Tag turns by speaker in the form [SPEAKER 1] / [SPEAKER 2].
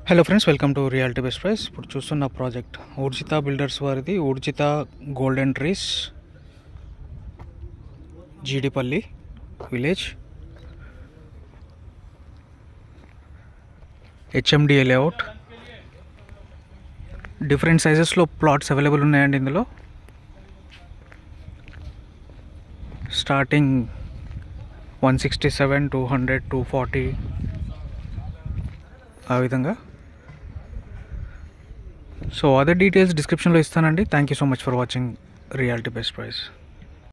[SPEAKER 1] hello friends welcome to reality best price ఇప్పుడు చూస్తున్న project Oorjitha builders వారిది Oorjitha golden trees Jeedipalli village HMDA layout different సైజెస్లో plots available ఉన్నాయండి ఇందులో starting one sixty seven two hundred two forty ఆ విధంగా so other details డిస్క్రిప్షన్లో ఇస్తానండి thank you so much for watching reality best price